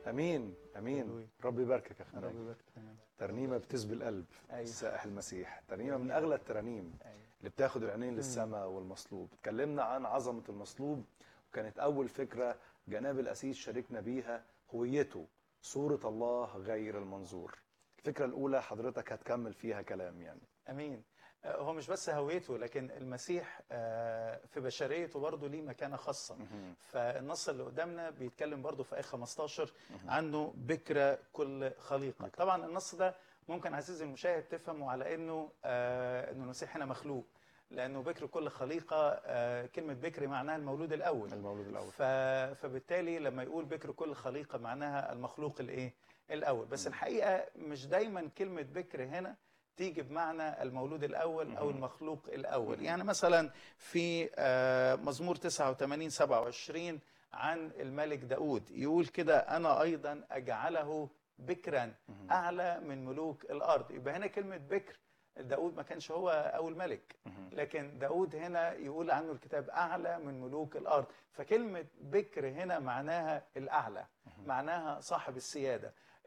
امين امين هللويا. ربي يباركك يا اخي رب ناجي. يبارك تمام ترنيمه بتسبي القلب أيوة. سائح المسيح ترنيمه من اغلى الترانيم أيوة. اللي بتاخد العينين للسماء والمصلوب اتكلمنا عن عظمه المصلوب وكانت اول فكره جناب الاسيس شاركنا بيها هويته صوره الله غير المنظور الفكره الاولى حضرتك هتكمل فيها كلام يعني امين آه، هو مش بس هويته لكن المسيح آه، في بشريته برضه ليه مكانه خاصه فالنص اللي قدامنا بيتكلم برضه في ايه 15 عنه بكرة كل خليقه طبعا النص ده ممكن عزيزي المشاهد تفهمه على انه آه انه المسيح هنا مخلوق لانه بكر كل خليقه آه كلمه بكر معناها المولود الاول المولود الاول ف... فبالتالي لما يقول بكر كل خليقه معناها المخلوق الايه الاول بس الحقيقه مش دايما كلمه بكر هنا تيجي بمعنى المولود الاول او المخلوق الاول يعني مثلا في آه، مزمور 89 27 عن الملك داود يقول كده انا ايضا اجعله بكرا اعلى من ملوك الارض يبقى هنا كلمه بكر داود ما كانش هو اول ملك لكن داود هنا يقول عنه الكتاب اعلى من ملوك الارض فكلمه بكر هنا معناها الاعلى معناها صاحب السياده